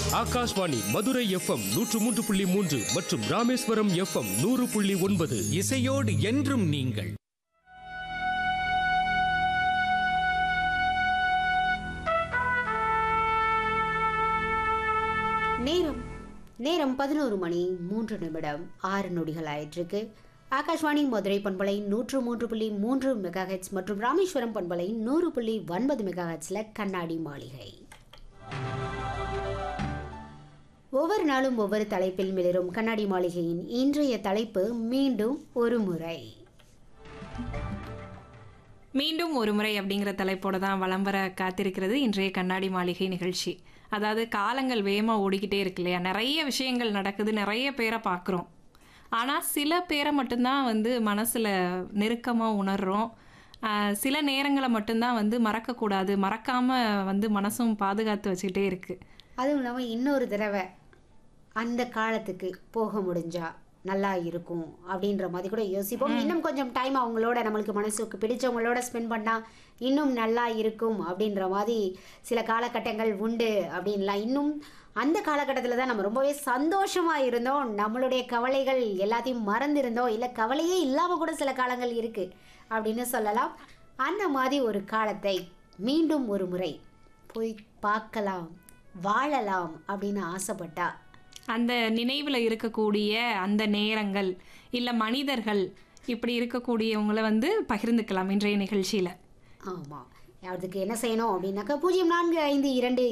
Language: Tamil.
ஆகாஷ்வாணி மதுரை எஃப்எம் நூற்று மூன்று புள்ளி மூன்று மற்றும் ராமேஸ்வரம் எஃப்எம் நூறு புள்ளி ஒன்பது இசையோடு என்றும் நீங்கள் நேரம் நேரம் பதினோரு மணி மூன்று நிமிடம் ஆறு நொடிகள் ஆயிட்டிருக்கு ஆகாஷ்வாணி மதுரை பண்பலை நூற்று மூன்று புள்ளி மூன்று மெகாஹெட்ஸ் மற்றும் ராமேஸ்வரம் பண்பலை நூறு புள்ளி ஒன்பது மெகாஹெட்ஸில் கண்ணாடி மாளிகை ஒவ்வொரு நாளும் ஒவ்வொரு தலைப்பில் மிளரும் கண்ணாடி மாளிகையின் இன்றைய தலைப்பு மீண்டும் ஒரு முறை மீண்டும் ஒரு முறை அப்படிங்கிற தலைப்போட தான் வலம் வர காத்திருக்கிறது இன்றைய கண்ணாடி மாளிகை நிகழ்ச்சி அதாவது காலங்கள் வேகமாக ஓடிக்கிட்டே இருக்கு இல்லையா நிறைய விஷயங்கள் நடக்குது நிறைய பேரை பார்க்குறோம் ஆனால் சில பேரை மட்டும்தான் வந்து மனசில் நெருக்கமாக உணர்றோம் ஆஹ் சில நேரங்களை மட்டும்தான் வந்து மறக்கக்கூடாது மறக்காமல் வந்து மனசும் பாதுகாத்து வச்சுக்கிட்டே இருக்குது அதுவும் இல்லாமல் இன்னொரு தடவை அந்த காலத்துக்கு போக முடிஞ்சா நல்லா இருக்கும் அப்படின்ற மாதிரி கூட யோசிப்போம் இன்னும் கொஞ்சம் டைம் அவங்களோட நம்மளுக்கு மனசுக்கு பிடிச்சவங்களோட ஸ்பெண்ட் பண்ணால் இன்னும் நல்லா இருக்கும் அப்படின்ற மாதிரி சில காலகட்டங்கள் உண்டு அப்படின்லாம் இன்னும் அந்த காலகட்டத்தில் தான் நம்ம ரொம்பவே சந்தோஷமாக இருந்தோம் நம்மளுடைய கவலைகள் எல்லாத்தையும் மறந்திருந்தோம் இல்லை கவலையே இல்லாமல் கூட சில காலங்கள் இருக்குது அப்படின்னு சொல்லலாம் அந்த மாதிரி ஒரு காலத்தை மீண்டும் ஒரு முறை போய் பார்க்கலாம் வாழலாம் அப்படின்னு ஆசைப்பட்டா அந்த நினைவில் இருக்கக்கூடிய அந்த நேரங்கள் இல்லை மனிதர்கள் இப்படி இருக்கக்கூடியவங்கள வந்து பகிர்ந்துக்கலாம் இன்றைய நிகழ்ச்சியில் ஆமாம் அதுக்கு என்ன செய்யணும் அப்படின்னாக்கா பூஜ்ஜியம் நான்கு ஐந்து இரண்டு